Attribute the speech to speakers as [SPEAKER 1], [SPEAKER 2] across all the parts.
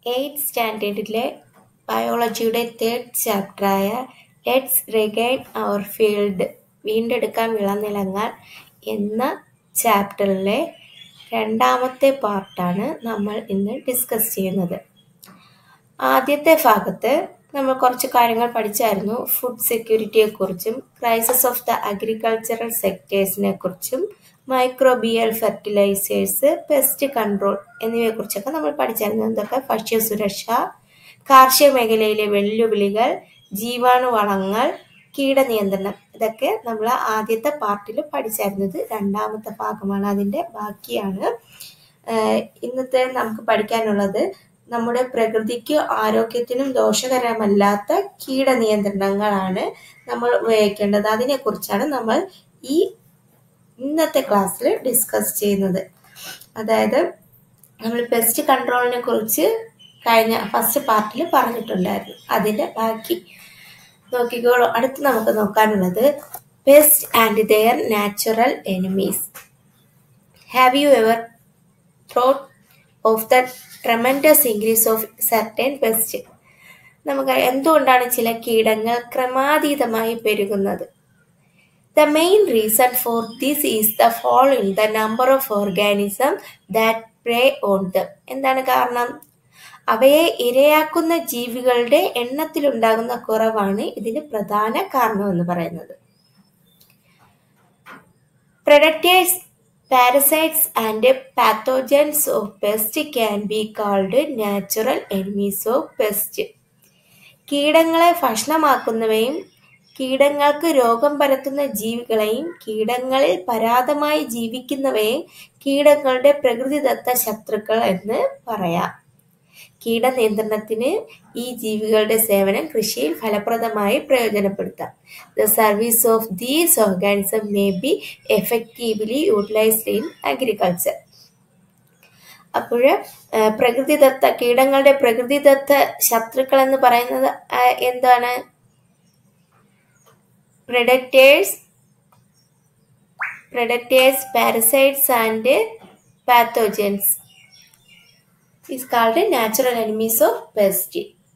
[SPEAKER 1] Eighth സ്റ്റാൻഡേർഡിലെ ബയോളജിയുടെ third ചാപ്റ്ററായ ലെറ്റ്സ് റിഗൈൻ അവർ ഫീൽഡ് വീണ്ടെടുക്കാൻ വിളനിലങ്ങൾ എന്ന ചാപ്റ്ററിലെ രണ്ടാമത്തെ പാർട്ടാണ് നമ്മൾ ഇന്ന് ഡിസ്കസ് ചെയ്യുന്നത് ആദ്യത്തെ ഭാഗത്ത് നമ്മൾ കുറച്ച് കാര്യങ്ങൾ പഠിച്ചായിരുന്നു ഫുഡ് സെക്യൂരിറ്റിയെക്കുറിച്ചും ക്രൈസിസ് ഓഫ് ദ അഗ്രികൾച്ചറൽ സെക്ടേഴ്സിനെ കുറിച്ചും മൈക്രോബിയൽ ഫെർട്ടിലൈസേഴ്സ് പെസ്റ്റ് കൺട്രോൾ എന്നിവയെക്കുറിച്ചൊക്കെ നമ്മൾ പഠിച്ചായിരുന്നു എന്തൊക്കെ ഭക്ഷ്യസുരക്ഷ കാർഷിക മേഖലയിലെ വെല്ലുവിളികൾ ജീവാണുവളങ്ങൾ കീടനിയന്ത്രണം ഇതൊക്കെ നമ്മൾ ആദ്യത്തെ പാർട്ടിൽ പഠിച്ചായിരുന്നത് രണ്ടാമത്തെ ഭാഗമാണ് അതിൻ്റെ ബാക്കിയാണ് ആഹ് ഇന്നത്തെ നമുക്ക് പഠിക്കാനുള്ളത് നമ്മുടെ പ്രകൃതിക്ക് ആരോഗ്യത്തിനും ദോഷകരമല്ലാത്ത കീടനിയന്ത്രണങ്ങളാണ് നമ്മൾ ഉപയോഗിക്കേണ്ടത് അതിനെക്കുറിച്ചാണ് നമ്മൾ ഈ ഇന്നത്തെ ക്ലാസ്സിൽ ഡിസ്കസ് ചെയ്യുന്നത് അതായത് നമ്മൾ പെസ്റ്റ് കൺട്രോളിനെ കുറിച്ച് കഴിഞ്ഞ ഫസ്റ്റ് പാർട്ടിൽ പറഞ്ഞിട്ടുണ്ടായിരുന്നു അതിൻ്റെ ബാക്കി നോക്കിക്കോളൂ അടുത്ത് നമുക്ക് നോക്കാനുള്ളത് pest and their natural enemies have you ever thought of the tremendous increase of certain pest നമുക്ക് എന്തുകൊണ്ടാണ് ചില കീടങ്ങൾ ക്രമാതീതമായി പെരുകുന്നത് the main reason for this is the fall in the number of organism that prey on them എന്താണ് കാരണം അവയെ ഇരയാക്കുന്ന ജീവികളുടെ എണ്ണത്തിലുണ്ടാകുന്ന കുറവാണ് ഇതിന് പ്രധാന കാരണമെന്ന് പറയുന്നത് Predators, parasites and pathogens of pest can be called natural enemies of pest. കീടങ്ങളെ ഭക്ഷണമാക്കുന്നവയും കീടങ്ങൾക്ക് രോഗം പരത്തുന്ന ജീവികളെയും കീടങ്ങളിൽ പരാതമായി ജീവിക്കുന്നവയും കീടങ്ങളുടെ പ്രകൃതിദത്ത ശത്രുക്കൾ എന്ന് പറയാം കീടനിയന്ത്രണത്തിന് ഈ ജീവികളുടെ സേവനം കൃഷിയിൽ ഫലപ്രദമായി പ്രയോജനപ്പെടുത്താം the service of these organism may be effectively utilised in agriculture അപ്പോൾ പ്രകൃതിദത്ത കീടങ്ങളുടെ പ്രകൃതിദത്ത ശത്രുക്കൾ എന്ന് പറയുന്നത് ആ, എന്താണ് predators predators parasites and pathogens is called natural enemies of pest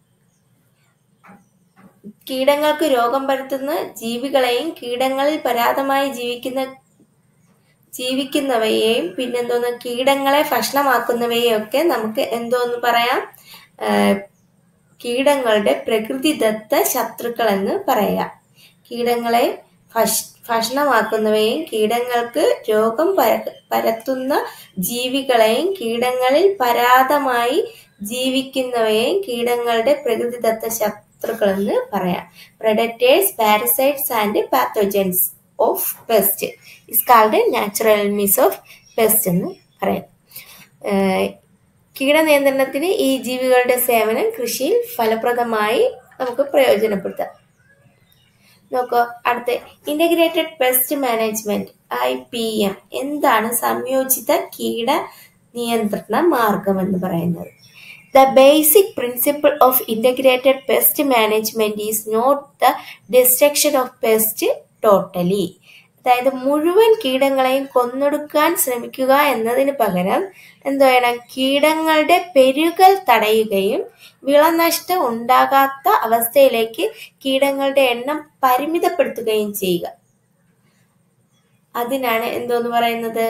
[SPEAKER 1] കീടങ്ങൾക്ക് രോഗം പരത്തുന്ന ജീവികളെയും കീടങ്ങളിൽ പരാതമായി ജീവിക്കുന്ന ജീവിക്കുന്നവയെയും പിന്നെന്തോന്ന് കീടങ്ങളെ ഭക്ഷണമാക്കുന്നവയെയും ഒക്കെ നമുക്ക് എന്തോന്ന് പറയാം ആ, കീടങ്ങളുടെ പ്രകൃതിദത്ത ശത്രുക്കൾ എന്ന് പറയാം കീടങ്ങളെ ഭക്ഷ- ഭക്ഷണമാക്കുന്നവയും കീടങ്ങൾക്ക് രോഗം പര- പരത്തുന്ന ജീവികളെയും കീടങ്ങളിൽ പരാതമായി ജീവിക്കുന്നവയെയും കീടങ്ങളുടെ പ്രകൃതിദത്ത ശത്രുക്കളെന്ന് പറയാം predators parasites and pathogens of pest is called natural enemies of pest എന്ന് പറയാം ഏഹ് കീടനിയന്ത്രണത്തിന് ഈ ജീവികളുടെ സേവനം കൃഷിയിൽ ഫലപ്രദമായി നമുക്ക് പ്രയോജനപ്പെടുത്താം നോക്കൂ അടുത്ത integrated pest management I P M എന്താണ് സംയോജിത കീട നിയന്ത്രണ മാർഗം എന്ന് പറയുന്നത് the basic principle of integrated pest management is not the destruction of pest totally അതായത് മുഴുവൻ കീടങ്ങളെയും കൊന്നൊടുക്കാൻ ശ്രമിക്കുക എന്നതിന് പകരം എന്ത് വേണം കീടങ്ങളുടെ പെരുകൽ തടയുകയും വിളനഷ്ടം ഉണ്ടാകാത്ത അവസ്ഥയിലേക്ക് കീടങ്ങളുടെ എണ്ണം പരിമിതപ്പെടുത്തുകയും ചെയ്യുക അതിനാണ് എന്തോന്ന് പറയുന്നത്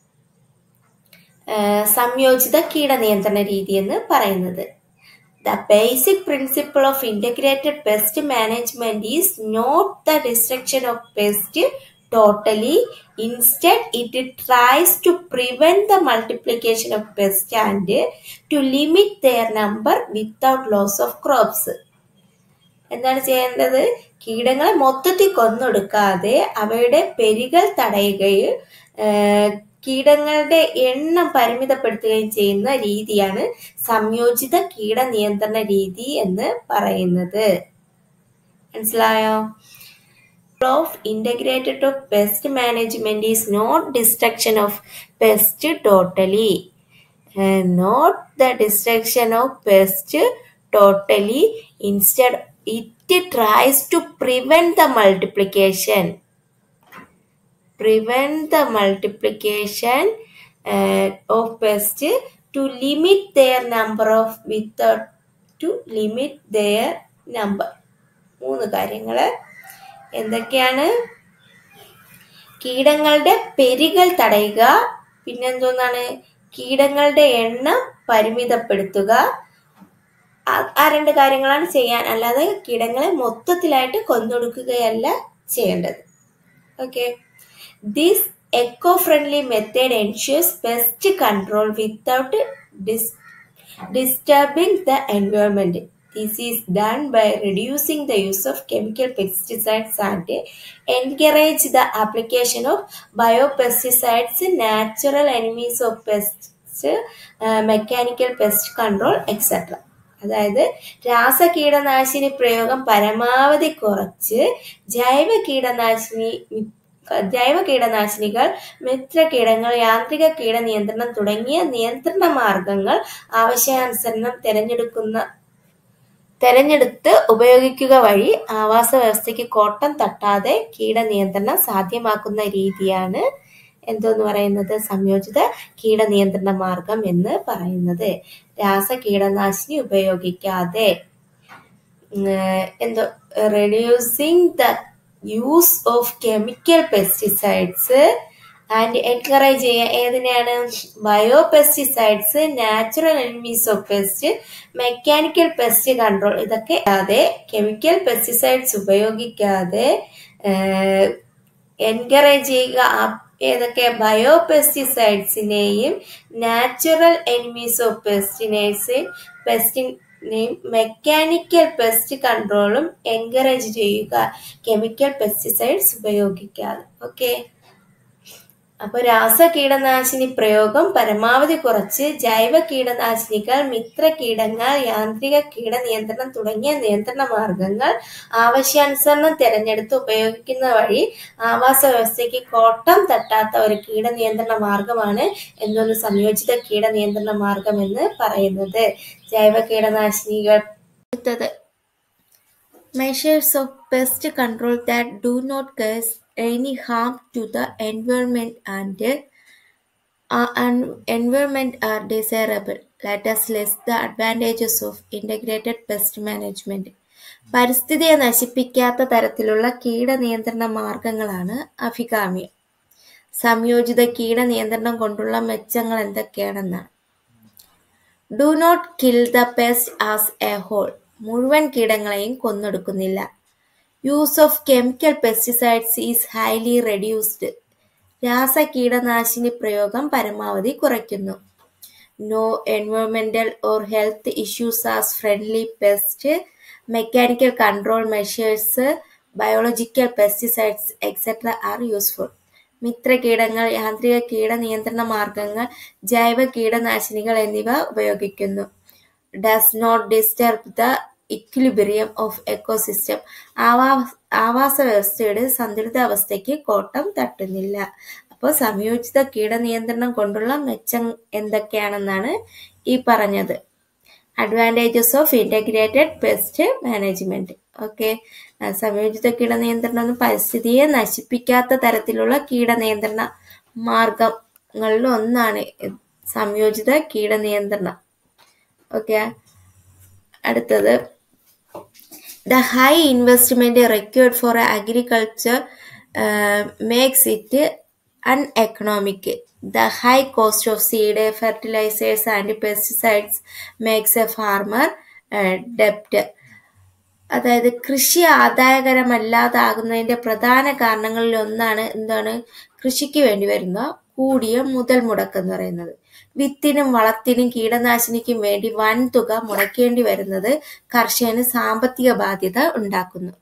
[SPEAKER 1] ആഹ് സംയോജിത കീടനിയന്ത്രണ രീതി എന്ന് പറയുന്നത് the basic principle of integrated pest management is not the destruction of pest totally instead it tries to prevent the multiplication of pest and to limit their number without loss of crops എന്താണ് ചെയ്യേണ്ടത് കീടങ്ങളെ മൊത്തത്തിൽ കൊന്നൊടുക്കാതെ അവയുടെ പെരുകൽ തടയുകയും ഏഹ്, കീടങ്ങളുടെ എണ്ണം പരിമിതപ്പെടുത്തുകയും ചെയ്യുന്ന രീതിയാണ് സംയോജിത കീടനിയന്ത്രണ രീതി എന്ന് പറയുന്നത് മനസ്സിലായോ of integrated of pest management is not destruction of pest totally not the destruction of pest totally instead it tries to prevent the multiplication prevent the multiplication uh, of pest to limit their number of without to limit their number മൂന്ന് കാര്യങ്ങൾ എന്തൊക്കെയാണ് കീടങ്ങളുടെ പെരുകൾ തടയുക പിന്നെന്തോന്നാണ് കീടങ്ങളുടെ എണ്ണം പരിമിതപ്പെടുത്തുക ആ- ആ രണ്ട് കാര്യങ്ങളാണ് ചെയ്യാൻ അല്ലാതെ കീടങ്ങളെ മൊത്തത്തിലായിട്ട് കൊന്നൊടുക്കുകയല്ല ചെയ്യേണ്ടത് okay this eco friendly method ensures pest control without dis disturbing the environment. This is done by reducing the use of chemical pesticides and encourage the application of biopesticides, natural enemies of pests, uh, mechanical pest control, etc. അതായത് രാസ കീടനാശിനി പ്രയോഗം പരമാവധി കുറച്ച് ജൈവ കീടനാശിനി ജൈവ കീടനാശിനികൾ മിത്രകീടങ്ങൾ യാന്ത്രിക കീടനിയന്ത്രണം തുടങ്ങിയ നിയന്ത്രണ മാർഗങ്ങൾ ആവശ്യാനുസരണം തിരഞ്ഞെടുക്കുന്ന തെരഞ്ഞെടുത്ത് ഉപയോഗിക്കുക വഴി ആവാസ വ്യവസ്ഥയ്ക്ക് കോട്ടം തട്ടാതെ കീടനിയന്ത്രണം സാധ്യമാക്കുന്ന രീതിയാണ് എന്തോന്ന് പറയുന്നത് സംയോജിത കീടനിയന്ത്രണ മാർഗം എന്ന് പറയുന്നത് രാസ കീടനാശിനി ഉപയോഗിക്കാതെ ഉം, എന്തോ reducing the use of chemical pesticides and encourage ചെയ്യുക ഏതിനെയാണ് bio pesticides natural enemies of pest mechanical pest control ഇതൊക്കെ അതെ കെമിക്കൽ പെസ്റ്റിസൈഡ്സ് ഉപയോഗിക്കാതെ എൻകറേജ് ചെയ്യുക ആ- ഏതൊക്കെ ബയോ പെസ്റ്റിസൈഡ്സിനെയും നാച്ചുറൽ എനിമീസ് ഓഫ് പെസ്റ്റിനേഴ്സ് പെസ്റ്റിനെയും മെക്കാനിക്കൽ പെസ്റ്റ് കൺട്രോളും എൻകറേജ് ചെയ്യുക കെമിക്കൽ പെസ്റ്റിസൈഡ്സ് ഉപയോഗിക്കാതെ ഓക്കെ അപ്പൊ രാസ കീടനാശിനി പ്രയോഗം പരമാവധി കുറച്ച് ജൈവ കീടനാശിനികൾ മിത്ര കീടങ്ങൾ യാന്ത്രിക കീടനിയന്ത്രണം തുടങ്ങിയ നിയന്ത്രണ മാർഗങ്ങൾ ആവശ്യാനുസരണം തിരഞ്ഞെടുത്ത് ഉപയോഗിക്കുന്ന വഴി ആവാസ വ്യവസ്ഥയ്ക്ക് കോട്ടം തട്ടാത്ത ഒരു കീടനിയന്ത്രണ മാർഗമാണ് എന്തോന്ന് സംയോജിത കീടനിയന്ത്രണ മാർഗം എന്ന് പറയുന്നത് ജൈവ കീടനാശിനികൾ അടുത്തത് measures of pest control that do not cause any harm to the environment and uh, and environment are desirable. Let us list the advantages of integrated pest management. പരിസ്ഥിതിയെ നശിപ്പിക്കാത്ത തരത്തിലുള്ള കീടനിയന്ത്രണ മാർഗങ്ങളാണ് അഭികാമ്യം സംയോജിത കീടനിയന്ത്രണം കൊണ്ടുള്ള മെച്ചങ്ങൾ എന്തൊക്കെയാണെന്നാണ് do not kill the pest as a whole മുഴുവൻ കീടങ്ങളെയും കൊന്നൊടുക്കുന്നില്ല use of chemical pesticides is highly reduced രാസ കീടനാശിനി പ്രയോഗം പരമാവധി കുറയ്ക്കുന്നു നോ എൻവയോൺമെന്റൽ or health issues as friendly pest mechanical control measures biological pesticides etcetera are useful മിത്രകീടങ്ങൾ യാന്ത്രിക കീടനിയന്ത്രണ മാർഗങ്ങൾ ജൈവ കീടനാശിനികൾ എന്നിവ ഉപയോഗിക്കുന്നു does not disturb the equilibrium of ecosystem ആവാസ വ്യവസ്ഥയുടെ സന്തുലിതാവസ്ഥയ്ക്ക് കോട്ടം തട്ടുന്നില്ല അപ്പോൾ സംയോജിത കീടനിയന്ത്രണം കൊണ്ടുള്ള മെച്ചം എന്തൊക്കെയാണെന്നാണ് ഈ പറഞ്ഞത് advantages of integrated pest management okay സംയോജിത കീടനിയന്ത്രണം എന്ന് പരിസ്ഥിതിയെ നശിപ്പിക്കാത്ത തരത്തിലുള്ള കീടനിയന്ത്രണ മാർഗങ്ങളിൽ ഒന്നാണ് സംയോജിത കീടനിയന്ത്രണം ഓക്കെ അടുത്തത് the high investment required for agriculture makes it uneconomic the high cost of seed fertilisers and pesticides makes a farmer ഡെപ്റ്റ് അതായത് കൃഷി ആദായകരമല്ലാതാകുന്നതിന്റെ പ്രധാന കാരണങ്ങളിൽ ഒന്നാണ് എന്താണ് കൃഷിക്ക് വേണ്ടി വരുന്ന കൂടിയ മുതൽ മുടക്ക് എന്ന് പറയുന്നത് വിത്തിനും വളത്തിനും കീടനാശിനിക്കും വേണ്ടി വൻതുക മുടക്കേണ്ടി വരുന്നത് കർഷകന് സാമ്പത്തിക ബാധ്യത ഉണ്ടാക്കുന്നു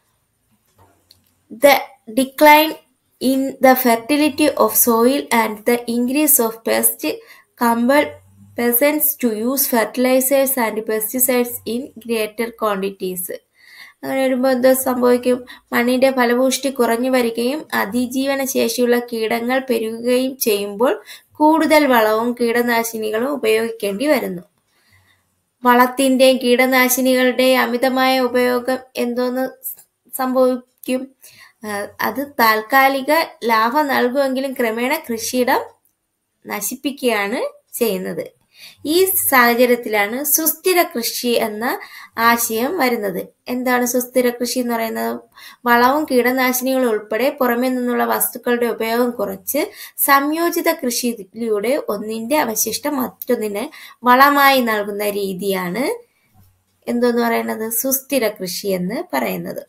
[SPEAKER 1] the decline in the fertility of soil and the increase of pest compel peasants to use fertilisers and pesticides in greater quantities അങ്ങനെ വരുമ്പോൾ എന്ത് സംഭവിക്കും മണ്ണിന്റെ ഫലപുഷ്ടി കുറഞ്ഞു വരികയും അതിജീവന ശേഷിയുള്ള കീടങ്ങൾ പെരുകുകയും ചെയ്യുമ്പോൾ കൂടുതൽ വളവും കീടനാശിനികളും ഉപയോഗിക്കേണ്ടി വരുന്നു വളത്തിന്റെയും കീടനാശിനികളുടെയും അമിതമായ ഉപയോഗം എന്തോന്ന് സംഭവിക്കും അത് താൽക്കാലിക ലാഭം നൽകുമെങ്കിലും ക്രമേണ കൃഷിയിടം നശിപ്പിക്കുകയാണ് ചെയ്യുന്നത് ഈ സാഹചര്യത്തിലാണ് സുസ്ഥിര കൃഷി എന്ന ആശയം വരുന്നത് എന്താണ് സുസ്ഥിര കൃഷി എന്ന് പറയുന്നത് വളവും കീടനാശിനികളും ഉൾപ്പെടെ പുറമേ നിന്നുള്ള വസ്തുക്കളുടെ ഉപയോഗം കുറച്ച് സംയോജിത കൃഷിയിലൂടെ ഒന്നിന്റെ അവശിഷ്ടം മറ്റൊന്നിന് വളമായി നൽകുന്ന രീതിയാണ് എന്തോന്ന് പറയുന്നത് സുസ്ഥിര കൃഷി എന്ന് പറയുന്നത്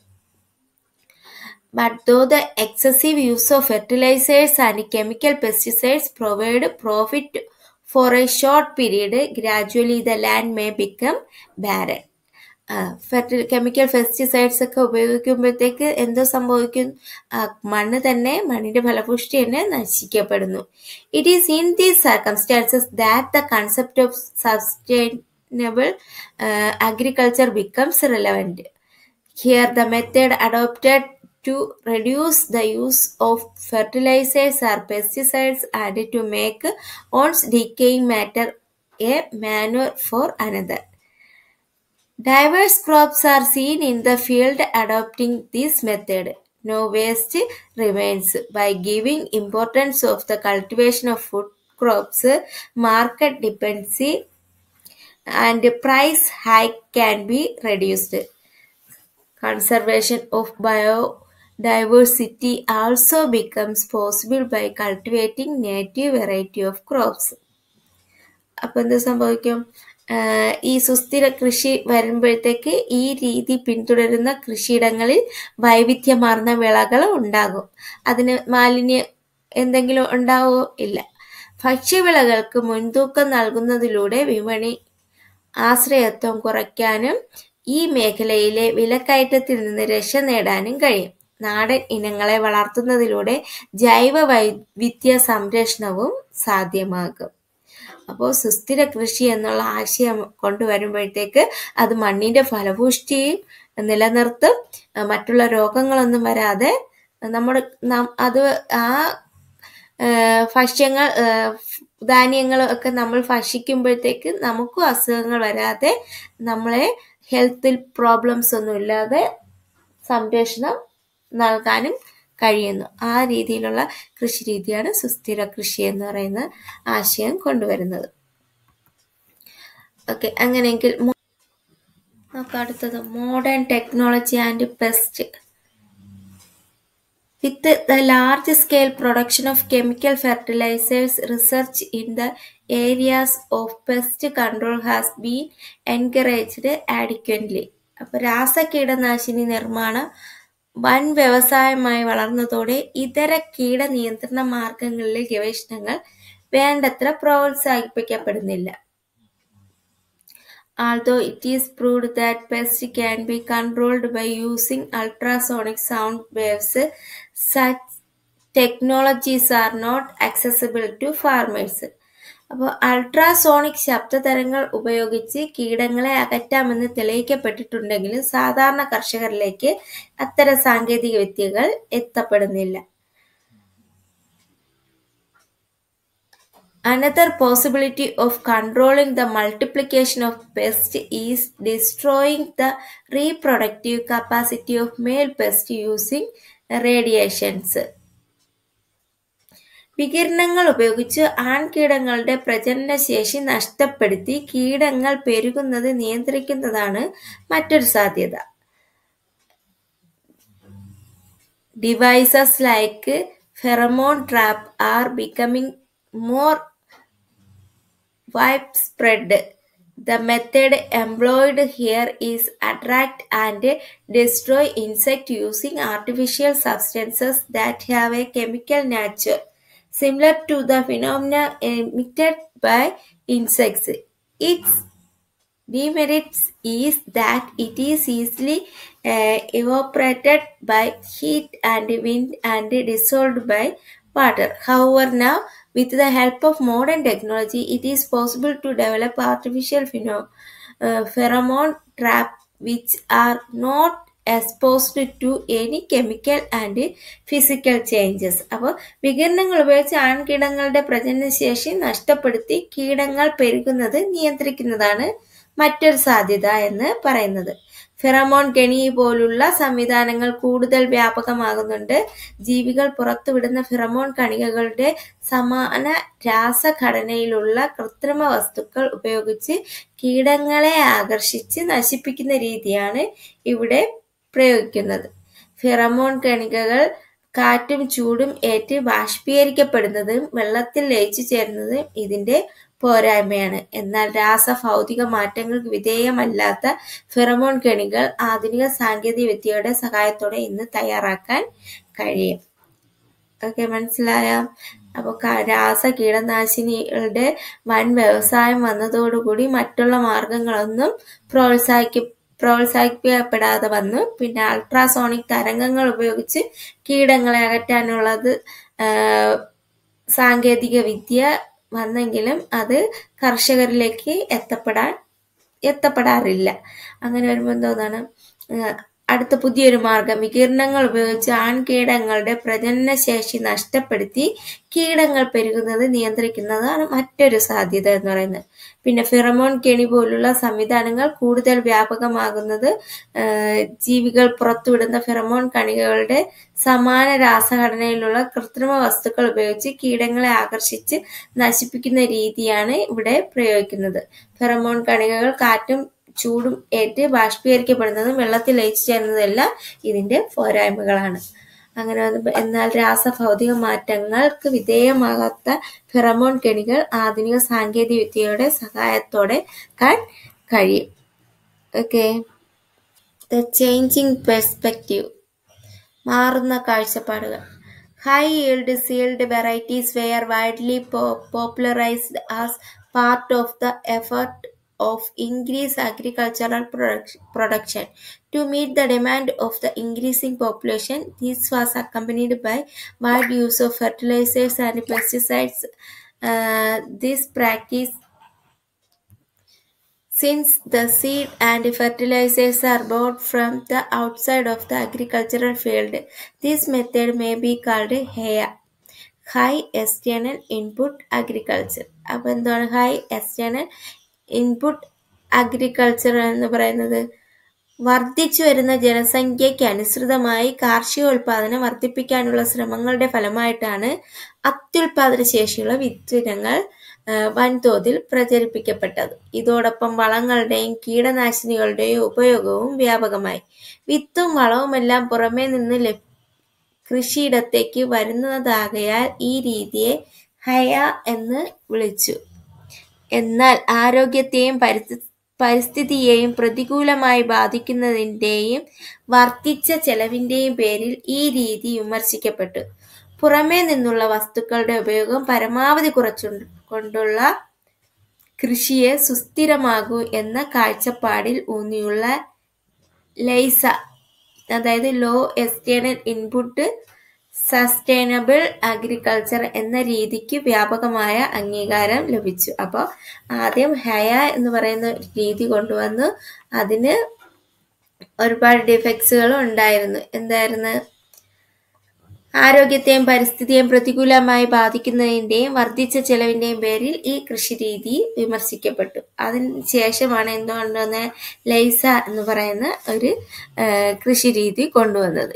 [SPEAKER 1] But though the excessive use of fertilizers and chemical pesticides provide profit for a short period, gradually the land may become barren. ഫെർട്ടി കെമിക്കൽ പെസ്റ്റിസൈഡ്സ് ഒക്കെ ഉപയോഗിക്കുമ്പോഴത്തേക്ക് എന്തോ സംഭവിക്കും ആ, മണ്ണ് തന്നെ മണ്ണിന്റെ ഫലപുഷ്ടി തന്നെ നശിക്കപ്പെടുന്നു it is in these circumstances that the concept of sustainable agriculture becomes relevant Here, the method adopted to reduce the use of fertilizers or pesticides and to make one's decaying matter a manure for another. Diverse crops are seen in the field adopting this method. No waste remains. By giving importance of the cultivation of food crops, market dependency and price hike can be reduced. Conservation of biodiversity also becomes possible by cultivating native variety of crops. അപ്പൊ എന്ത് സംഭവിക്കും ആഹ് ഈ സുസ്ഥിര കൃഷി വരുമ്പോഴത്തേക്ക് ഈ രീതി പിന്തുടരുന്ന കൃഷിയിടങ്ങളിൽ വൈവിധ്യമാർന്ന വിളകൾ ഉണ്ടാകും അതിന് മാലിന്യം എന്തെങ്കിലും ഉണ്ടാവോ ഇല്ല ഭക്ഷ്യവിളകൾക്ക് മുൻതൂക്കം നൽകുന്നതിലൂടെ വിപണി ആശ്രയത്വം കുറയ്ക്കാനും ഈ മേഖലയിലെ വിലക്കയറ്റത്തിൽ നിന്ന് രക്ഷ നേടാനും കഴിയും നാടൻ ഇനങ്ങളെ വളർത്തുന്നതിലൂടെ ജൈവ വൈവിധ്യ സംരക്ഷണവും സാധ്യമാകും അപ്പോൾ സുസ്ഥിര കൃഷി എന്നുള്ള ആശയം കൊണ്ടുവരുമ്പോഴത്തേക്ക് അത് മണ്ണിന്റെ ഫലപുഷ്ടിയും നിലനിർത്തും അഹ് മറ്റുള്ള രോഗങ്ങളൊന്നും വരാതെ നമ്മുടെ നം- അത് ആ ആഹ് ഭക്ഷ്യങ്ങൾ ആഹ് ധാന്യങ്ങൾ ഒക്കെ നമ്മൾ ഭക്ഷിക്കുമ്പോഴത്തേക്ക് നമുക്കും അസുഖങ്ങൾ വരാതെ നമ്മളെ ഹെൽത്തിൽ പ്രോബ്ലംസ് ഒന്നും ഇല്ലാതെ സംരക്ഷണം നൽകാനും കഴിയുന്നു ആ രീതിയിലുള്ള കൃഷി രീതിയാണ് സുസ്ഥിര കൃഷി എന്ന് പറയുന്ന ആശയം കൊണ്ടുവരുന്നത് ഓക്കെ അങ്ങനെയെങ്കിൽ മോ- നോക്കാം അടുത്തത് modern technology and pest With the large scale production of chemical fertilizers, research in the areas of pest control has been encouraged adequately. അപ്പോൾ രാസകീടനാശിനി നിർമ്മാണം വൻ വ്യവസായമായി വളർന്നതോടെ ഇതര കീടനിയന്ത്രണ മാർഗങ്ങളിലെ ഗവേഷണങ്ങൾ വേണ്ടത്ര പ്രോത്സാഹിപ്പിക്കപ്പെടുന്നില്ല although it is proved that pests can be controlled by using ultrasonic sound waves, such technologies are not accessible to farmers. അപ്പോൾ ultrasonic ശബ്ദതരങ്ങൾ ഉപയോഗിച്ച് കീടങ്ങളെ അകറ്റാമെന്ന് തെളിയിക്കപ്പെട്ടിട്ടുണ്ടെങ്കിലും സാധാരണ കർഷകരിലേക്ക് അത്തരം സാങ്കേതിക വിദ്യകൾ എത്തപ്പെടുന്നില്ല Another possibility of controlling the multiplication of pests is destroying the reproductive capacity of male pests using radiations. വികിരണങ്ങൾ ഉപയോഗിച്ച് ആൺകീടങ്ങളുടെ പ്രജനനശേഷി നഷ്ടപ്പെടുത്തി കീടങ്ങൾ പെരുകുന്നത് നിയന്ത്രിക്കുന്നതാണ് മറ്റൊരു സാധ്യത Devices like pheromone trap are becoming more widespread. The method employed here is attract and destroy insect using artificial substances that have a chemical nature similar to the phenomena emitted by insects. Its demerits is that it is easily uh, evaporated by heat and wind and dissolved by water. However, now with the help of modern technology, it is possible to develop artificial pheno- uh, pheromone traps which are not exposed to any chemical and physical changes. അപ്പോൾ വികിരണങ്ങൾ ഉപയോഗിച്ച് ആൺകീടങ്ങളുടെ പ്രജനനശേഷി നഷ്ടപ്പെടുത്തി കീടങ്ങൾ പെരുകുന്നത് നിയന്ത്രിക്കുന്നതാണ് മറ്റൊരു സാധ്യത എന്ന് പറയുന്നത് pheromone കെണി പോലുള്ള സംവിധാനങ്ങൾ കൂടുതൽ വ്യാപകമാകുന്നുണ്ട് ജീവികൾ പുറത്തുവിടുന്ന ഫിറമോൺ കണികകളുടെ സമാന രാസഘടനയിലുള്ള കൃത്രിമ വസ്തുക്കൾ ഉപയോഗിച്ച് കീടങ്ങളെ ആകർഷിച്ച് നശിപ്പിക്കുന്ന രീതിയാണ് ഇവിടെ പ്രയോഗിക്കുന്നത് ഫിറമോൺ കണികകൾ കാറ്റും ചൂടും ഏറ്റ് ബാഷ്പീകരിക്കപ്പെടുന്നതും വെള്ളത്തിൽ ലയിച്ചു ചേരുന്നതും ഇതിന്റെ പോരായ്മയാണ് എന്നാൽ രാസഭൗതിക മാറ്റങ്ങൾക്ക് വിധേയമല്ലാത്ത ഫിറമോൺ കെണികൾ ആധുനിക സാങ്കേതിക വിദ്യയുടെ സഹായത്തോടെ ഇന്ന് തയ്യാറാക്കാൻ കഴിയും ഓക്കെ മനസ്സിലായോ അപ്പോൾ രാസ കീടനാശിനികളുടെ വൻ വ്യവസായം വന്നതോടുകൂടി മറ്റുള്ള മാർഗങ്ങളൊന്നും പ്രോത്സാഹിക്ക പ്രോത്സാഹിപ്പിക്കപ്പെടാതെ വന്നു പിന്നെ അൾട്രാസോണിക് തരംഗങ്ങൾ ഉപയോഗിച്ച് കീടങ്ങളെ അകറ്റാനുള്ളത് സാങ്കേതിക വിദ്യ വന്നെങ്കിലും അത് കർഷകരിലേക്ക് എത്തപ്പെടാൻ എത്തപ്പെടാറില്ല അങ്ങനെ വരുമ്പോൾ എന്തോന്നാണ് അടുത്ത പുതിയൊരു മാർഗം വികിരണങ്ങൾ ഉപയോഗിച്ച് ആൺകീടങ്ങളുടെ പ്രജനനശേഷി നഷ്ടപ്പെടുത്തി കീടങ്ങൾ പെരുകുന്നത് നിയന്ത്രിക്കുന്നതാണ് മറ്റൊരു സാധ്യത എന്ന് പറയുന്നത് പിന്നെ ഫിറമോൺ കെണി പോലുള്ള സംവിധാനങ്ങൾ കൂടുതൽ വ്യാപകമാകുന്നത് ജീവികൾ പുറത്തുവിടുന്ന ഫിറമോൺ കണികകളുടെ സമാന രാസഘടനയിലുള്ള കൃത്രിമ വസ്തുക്കൾ ഉപയോഗിച്ച് കീടങ്ങളെ ആകർഷിച്ച് നശിപ്പിക്കുന്ന രീതിയാണ് ഇവിടെ പ്രയോഗിക്കുന്നത് ഫെറമോൺ കണികകൾ കാറ്റും ചൂടും ഏറ്റ് ബാഷ്പീകരിക്കപ്പെടുന്നതും വെള്ളത്തിൽ ലയിച്ചു ചേരുന്നതെല്ലാം ഇതിന്റെ പോരായ്മകളാണ് അങ്ങനെ വന്നപ്പോൾ എന്നാൽ രാസഭൗതിക മാറ്റങ്ങൾക്ക് വിധേയമാകാത്ത ഫെറമോൺ കെണികൾ ആധുനിക സാങ്കേതിക വിദ്യയുടെ സഹായത്തോടെ കാൻ കഴിയും ഓക്കെ ദ ചേഞ്ചിങ് പെർസ്പെക്റ്റീവ് മാറുന്ന കാഴ്ചപ്പാടുകൾ high yield seed varieties were widely popularised as part of the effort of increased agricultural production. To meet the demand of the increasing population, this was accompanied by wide use of fertilizers and pesticides. Uh, this practice since the seed and fertilizers are bought from the outside of the agricultural field, this method may be called HEA. High external input agriculture അപ്പോൾ എന്താണ് high external input agriculture എന്ന് പറയുന്നത് വർദ്ധിച്ചു വരുന്ന ജനസംഖ്യയ്ക്ക് അനുസൃതമായി കാർഷികോൽപാദനം വർദ്ധിപ്പിക്കാനുള്ള ശ്രമങ്ങളുടെ ഫലമായിട്ടാണ് അത്യുൽപാദന ശേഷിയുള്ള വിത്തിനങ്ങൾ വൻതോതിൽ പ്രചരിപ്പിക്കപ്പെട്ടത് ഇതോടൊപ്പം വളങ്ങളുടെയും കീടനാശിനികളുടെയും ഉപയോഗവും വ്യാപകമായി വിത്തും വളവുമെല്ലാം പുറമേ നിന്ന് കൃഷിയിടത്തേക്ക് വരുന്നതാകയാൽ ഈ രീതിയെ ഹയ എന്ന് വിളിച്ചു എന്നാൽ ആരോഗ്യത്തെയും പരിസ്ഥിതിയെയും പ്രതികൂലമായി ബാധിക്കുന്നതിൻ്റെയും വർദ്ധിച്ച ചെലവിൻ്റെയും പേരിൽ ഈ രീതി വിമർശിക്കപ്പെട്ടു പുറമേ നിന്നുള്ള വസ്തുക്കളുടെ ഉപയോഗം പരമാവധി കുറച്ചു കൊണ്ടുള്ള കൃഷിയെ സുസ്ഥിരമാകൂ എന്ന കാഴ്ചപ്പാടിൽ ഊന്നിയുള്ള ലൈസ അതായത് low external input sustainable agriculture എന്ന രീതിക്ക് വ്യാപകമായ അംഗീകാരം ലഭിച്ചു അപ്പോൾ ആദ്യം ഹയ എന്ന് പറയുന്ന രീതി കൊണ്ടുവന്നു അതിന് ഒരുപാട് ഡിഫക്ട്സുകളും ഉണ്ടായിരുന്നു എന്തായിരുന്നു ആരോഗ്യത്തെയും പരിസ്ഥിതിയെയും പ്രതികൂലമായി ബാധിക്കുന്നതിൻ്റെയും വർദ്ധിച്ച ചെലവിൻ്റെയും പേരിൽ ഈ കൃഷി രീതി വിമർശിക്കപ്പെട്ടു അതിന് ശേഷമാണ് എന്തുകൊണ്ടുവന്ന ലൈസ എന്ന് പറയുന്ന ഒരു കൃഷി രീതി കൊണ്ടുവന്നത്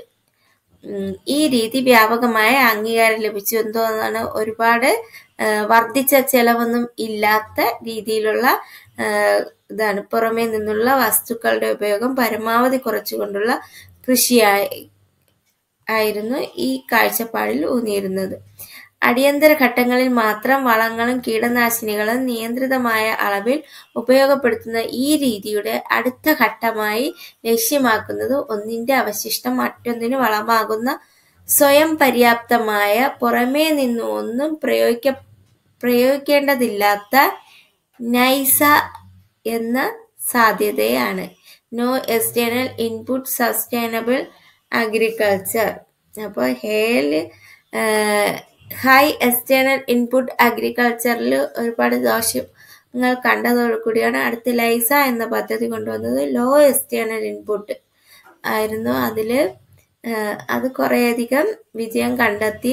[SPEAKER 1] ഈ രീതി വ്യാപകമായ അംഗീകാരം ലഭിച്ചു എന്തോന്നാണ് ഒരുപാട് വർദ്ധിച്ച ചെലവൊന്നും ഇല്ലാത്ത രീതിയിലുള്ള ഇതാണ് പുറമേ നിന്നുള്ള വസ്തുക്കളുടെ ഉപയോഗം പരമാവധി കുറച്ചുകൊണ്ടുള്ള കൃഷിയായി ആയിരുന്നു ഈ കാഴ്ചപ്പാടിൽ ഊന്നിയിരുന്നത് അടിയന്തര ഘട്ടങ്ങളിൽ മാത്രം വളങ്ങളും കീടനാശിനികളും നിയന്ത്രിതമായ അളവിൽ ഉപയോഗപ്പെടുത്തുന്ന ഈ രീതിയുടെ അടുത്ത ഘട്ടമായി ലക്ഷ്യമാക്കുന്നത് ഒന്നിന്റെ അവശിഷ്ടം മറ്റൊന്നിന് വളമാകുന്ന സ്വയം പര്യാപ്തമായ പുറമേ നിന്ന് ഒന്നും പ്രയോഗിക്ക പ്രയോഗിക്കേണ്ടതില്ലാത്ത നൈസ എന്ന സാധ്യതയാണ് no external input sustainable agriculture അപ്പോൾ ഹേൽ ഹൈ എക്സ്റ്റേണൽ ഇൻപുട്ട് അഗ്രികൾച്ചറിൽ ഒരുപാട് ദോഷങ്ങൾ കണ്ടതോടുകൂടിയാണ് അടുത്ത ലൈസ എന്ന പദ്ധതി കൊണ്ടുവന്നത് ലോ എക്സ്റ്റേണൽ ഇൻപുട്ട് ആയിരുന്നു അതിൽ അത് കുറേയധികം വിജയം കണ്ടെത്തി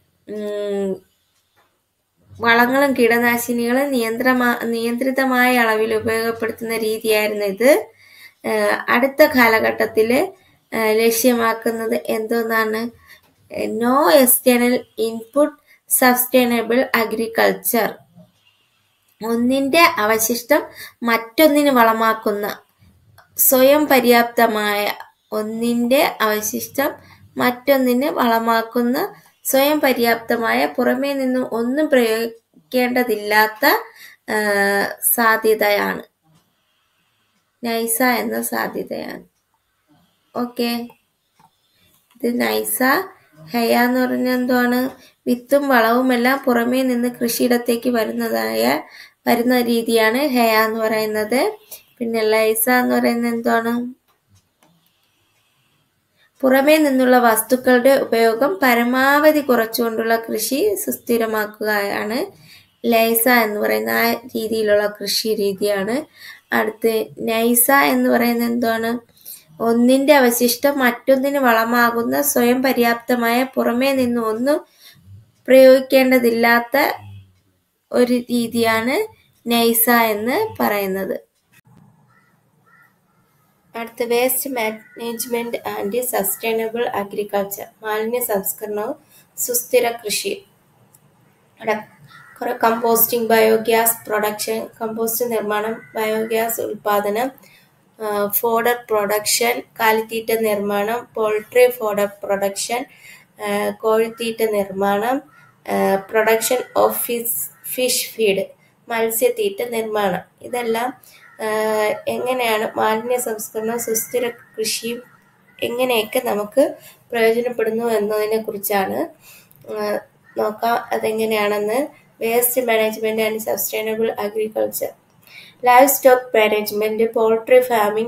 [SPEAKER 1] വളങ്ങളും കീടനാശിനികളും നിയന്ത്രമാ നിയന്ത്രിതമായ അളവിൽ ഉപയോഗപ്പെടുത്തുന്ന രീതിയായിരുന്നു ഇത് അടുത്ത കാലഘട്ടത്തിൽ ലക്ഷ്യമാക്കുന്നത് എന്തോന്നാണ് no external input sustainable agriculture ഒന്നിന്റെ അവശിഷ്ടം മറ്റൊന്നിന് വളമാക്കുന്ന സ്വയം പര്യാപ്തമായ ഒന്നിന്റെ അവശിഷ്ടം മറ്റൊന്നിന് വളമാക്കുന്ന സ്വയം പര്യാപ്തമായ പുറമേ നിന്നും ഒന്നും പ്രയോഗിക്കേണ്ടതില്ലാത്ത സാധ്യതയാണ് നൈസ എന്ന സാധ്യതയാണ് ഓക്കെ ഇത് നൈസ ഹയ എന്ന് പറഞ്ഞ എന്താണ് വിത്തും വളവുമെല്ലാം പുറമേ നിന്ന് കൃഷിയിടത്തേക്ക് വരുന്നതായ വരുന്ന രീതിയാണ് ഹയ എന്ന് പറയുന്നത് പിന്നെ ലൈസ എന്ന് പറയുന്നത് എന്താണ് പുറമേ നിന്നുള്ള വസ്തുക്കളുടെ ഉപയോഗം പരമാവധി കുറച്ചുകൊണ്ടുള്ള കൃഷി സുസ്ഥിരമാക്കുകയാണ് ലൈസ എന്ന് പറയുന്ന ആ രീതിയിലുള്ള കൃഷി രീതിയാണ് അടുത്ത് നൈസ എന്ന് പറയുന്നത് എന്താണ് ഒന്നിന്റെ അവശിഷ്ടം മറ്റൊന്നിന് വളമാകുന്ന സ്വയം പര്യാപ്തമായ പുറമേ നിന്ന് ഒന്നും പ്രയോഗിക്കേണ്ടതില്ലാത്ത ഒരു രീതിയാണ് നൈസ എന്ന് പറയുന്നത് അടുത്ത waste management and sustainable agriculture മാലിന്യ സംസ്കരണവും സുസ്ഥിര കൃഷി കുറെ കമ്പോസ്റ്റിംഗ് ബയോഗ്യാസ് പ്രൊഡക്ഷൻ കമ്പോസ്റ്റ് നിർമ്മാണം ബയോഗ്യാസ് ഉൽപാദനം ഫോഡർ പ്രൊഡക്ഷൻ കാലിത്തീറ്റ നിർമ്മാണം പോൾട്രി ഫോഡർ പ്രൊഡക്ഷൻ കോഴിത്തീറ്റ നിർമ്മാണം production of fish fish feed മത്സ്യത്തീറ്റ നിർമ്മാണം ഇതെല്ലാം എങ്ങനെയാണ് മാലിന്യ സംസ്കരണം സുസ്ഥിര കൃഷിയും എങ്ങനെയൊക്കെ നമുക്ക് പ്രയോജനപ്പെടുന്നു എന്നതിനെ കുറിച്ചാണ് നോക്കാം അതെങ്ങനെയാണെന്ന് waste management and sustainable agriculture livestock management poultry farming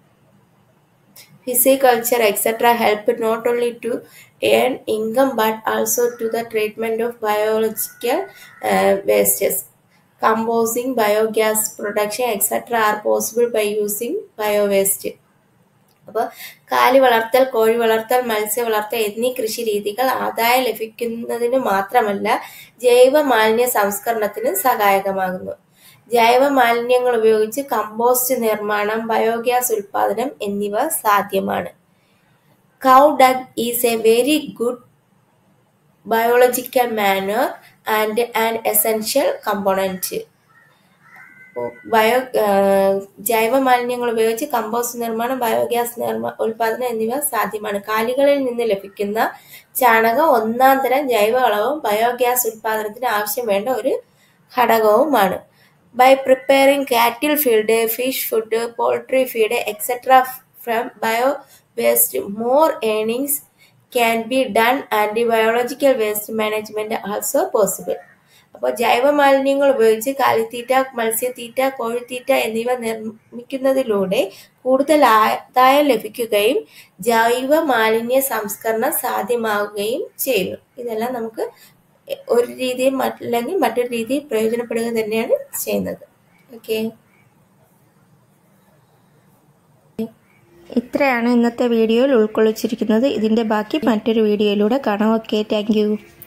[SPEAKER 1] Pisciculture, etc., help not only to earn income but also to the treatment of biological uh, wastes. Composing, biogas production, etc., are possible by using bio-waste. അപ്പോൾ കാലി വളർത്തൽ കോഴി വളർത്തൽ മത്സ്യ വളർത്തൽ എന്നീ കൃഷി രീതികൾ ആദായം ലഭിക്കുന്നതിന് മാത്രമല്ല ജൈവ മാലിന്യ സംസ്കരണത്തിന് സഹായകമാകുന്നു ജൈവ മാലിന്യങ്ങൾ ഉപയോഗിച്ച് കമ്പോസ്റ്റ് നിർമ്മാണം ബയോഗ്യാസ് ഉൽപാദനം എന്നിവ സാധ്യമാണ് cow dung is a very good biological manure and an essential component bio ജൈവ മാലിന്യങ്ങൾ ഉപയോഗിച്ച് കമ്പോസ്റ്റ് നിർമ്മാണം ബയോഗ്യാസ് നിർമ്മാ ഉൽപാദനം എന്നിവ സാധ്യമാണ് കാലികളിൽ നിന്ന് ലഭിക്കുന്ന ചാണകം ഒന്നാം തരം ജൈവ വളവും ബയോഗ്യാസ് ഉൽപാദനത്തിന് ആവശ്യം വേണ്ട ഒരു ഘടകവുമാണ് by preparing cattle feed, fish food, poultry feed, etc. from bio waste, more earnings can be done and biological waste management also possible. അപ്പോൾ ജൈവ മാലിന്യങ്ങൾ ഉപയോഗിച്ച് കാലിത്തീറ്റ മത്സ്യത്തീറ്റ കോഴിത്തീറ്റ എന്നിവ നിർമ്മിക്കുന്നതിലൂടെ കൂടുതൽ ആദായം ലഭിക്കുകയും ജൈവ മാലിന്യ സംസ്കരണം സാധ്യമാവുകയും ചെയ്യുന്നു ഇതെല്ലാം നമുക്ക് ഒരു രീതിയിൽ അല്ലെങ്കിൽ മറ്റൊരു രീതിയിൽ പ്രയോജനപ്പെടുക തന്നെയാണ് ചെയ്യുന്നത് ഓക്കെ
[SPEAKER 2] ഇത്രയാണ് ഇന്നത്തെ വീഡിയോയിൽ ഉൾക്കൊള്ളിച്ചിരിക്കുന്നത് ഇതിൻ്റെ ബാക്കി മറ്റൊരു വീഡിയോയിലൂടെ കാണാം ഓക്കെ താങ്ക്